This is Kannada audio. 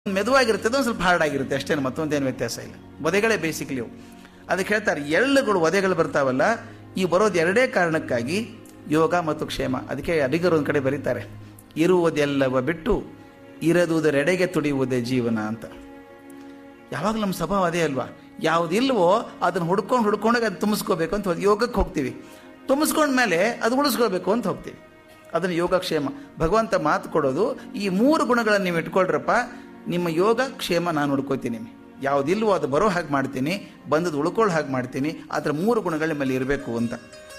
ಮೆದುವಾಗಿರುತ್ತೆ ಒಂದು ಸ್ವಲ್ಪ ಹಾರ್ಡ್ ಆಗಿರುತ್ತೆ ಅಷ್ಟೇ ಮತ್ತೊಂದೇನು ವ್ಯತ್ಯಾಸ ಇಲ್ಲ ಒದೆಗಳೇ ಬೇಸಿಕ್ಲಿ ಅವು ಅದಕ್ಕೆ ಹೇಳ್ತಾರೆ ಎಳ್ಳುಗಳು ಒದೆಗಳು ಬರ್ತಾವಲ್ಲ ಈ ಬರೋದು ಎರಡೇ ಕಾರಣಕ್ಕಾಗಿ ಯೋಗ ಮತ್ತು ಕ್ಷೇಮ ಅದಕ್ಕೆ ಅಡಿಗರು ಒಂದು ಕಡೆ ಬರೀತಾರೆ ಇರುವುದೆಲ್ಲವ ಬಿಟ್ಟು ಇರದುದರೆಡೆಗೆ ತುಡಿಯುವುದೇ ಜೀವನ ಅಂತ ಯಾವಾಗಲೂ ನಮ್ಮ ಸ್ವಭಾವ ಅದೇ ಅಲ್ವಾ ಯಾವುದಿಲ್ವೋ ಅದನ್ನು ಹುಡ್ಕೊಂಡು ಹುಡ್ಕೊಂಡಾಗ ಅದು ತುಂಬಿಸ್ಕೋಬೇಕು ಅಂತ ಹೋಗಿ ಯೋಗಕ್ಕೆ ಹೋಗ್ತೀವಿ ತುಂಬಿಸ್ಕೊಂಡ್ಮೇಲೆ ಅದು ಉಳಿಸ್ಕೋಬೇಕು ಅಂತ ಹೋಗ್ತೀವಿ ಅದನ್ನು ಯೋಗಕ್ಷೇಮ ಭಗವಂತ ಮಾತು ಕೊಡೋದು ಈ ಮೂರು ಗುಣಗಳನ್ನು ನೀವು ಇಟ್ಕೊಳ್ರಪ್ಪ ನಿಮ್ಮ ಯೋಗ ಕ್ಷೇಮ ನಾನು ಹುಡ್ಕೋತೀನಿ ಯಾವುದಿಲ್ವೋ ಅದು ಬರೋ ಹಾಗೆ ಮಾಡ್ತೀನಿ ಬಂದದ್ದು ಉಳ್ಕೊಳ್ಳೋ ಹಾಗೆ ಮಾಡ್ತೀನಿ ಅದರ ಮೂರು ಗುಣಗಳು ನಿಮ್ಮಲ್ಲಿ ಇರಬೇಕು ಅಂತ